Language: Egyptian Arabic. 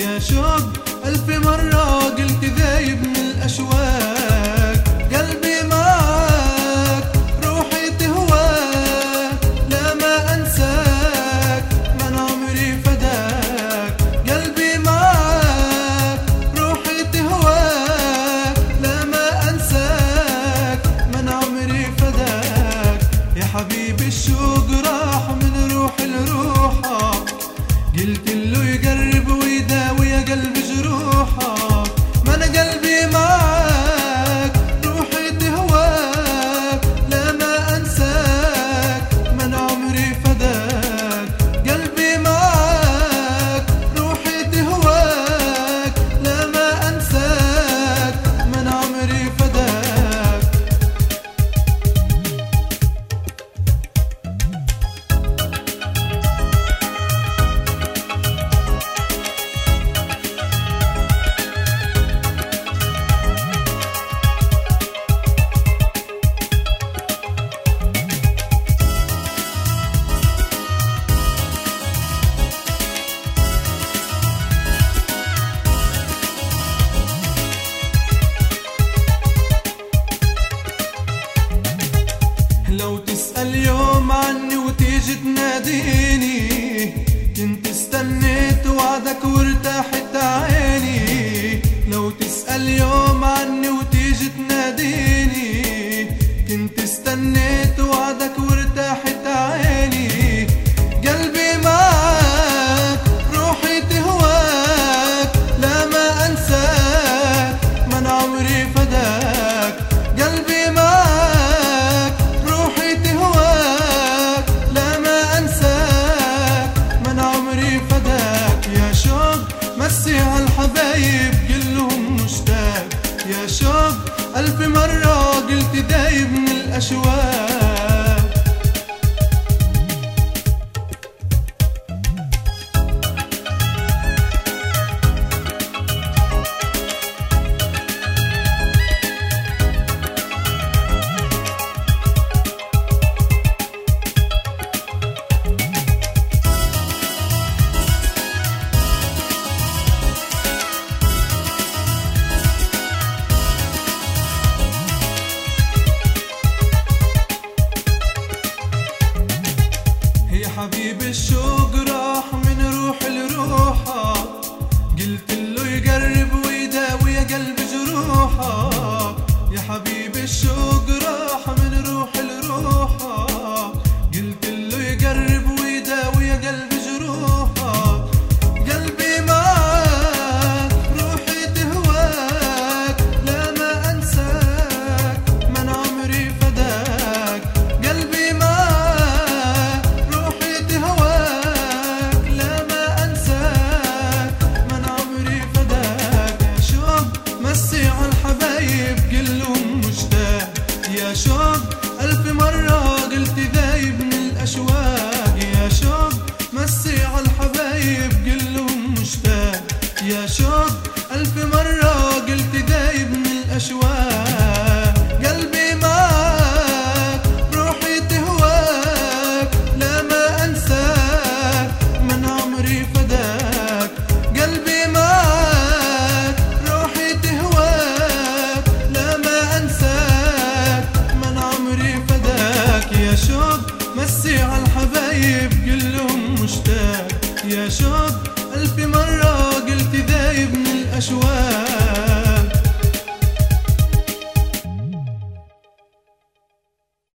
يا شوق ألف مرة قلت ذايب من الأشواق قلبي معاك روحي تهواك لا ما أنساك من عمري فداك قلبي معاك روحي تهواك لا ما أنساك من عمري فداك يا حبيبي الشوق راح من روحي لروحك قلت له يقرب ويداوي يا قلب جروحك ما انا قلبي معاك روحي تهواك لا ما انساك من عمري فداك قلبي معاك روحي تهواك لا ما انساك من عمري فداك لو تسأل يوم عني وتيجي تناديني كنت استنيت وعدك وارتاحت عيني لو تسأل يوم عني وتيجي تناديني كنت استنيت وعدك وارتاحت عيني قلبي معاك روحي تهواك لا ما انساك من عمري فداك قلبي معاك روحي تهواك لا ما انساك من عمري فداك يا شوق مسي عالحبايب كلهم مشتاق يا شوق ألف مرة قلت دايب من الأشواق يا حبيب الشوق راح من روح لروحك قلت له يقرب ويداوي يا قلب جروحك يا حبيب الشوق راح من روح لروحك قلت له يقرب ويداوي يا قلب جروحك قلبي معاك روحي تهواك لا ما انساك من عمري فداك قلبي معاك روحي تهواك لا ما انساك من عمري فداك يا شوق مسي عالحبايب كلهم مشتاق يا شوق ألف مرة قلت ذايب من الأشواق يا شوق مسي عالحبايب كلهم مشتاق يا شوق ألف مرة قلت ذايب من الأشواق قلبي معاك روحي تهواك لا ما أنساك من عمري فداك قلبي معاك روحي تهواك لا ما أنساك من عمري فداك يا شوق مسي عالحبايب كلهم مشتاق يا شوق ألف مرة قلت ذايب من الأشواق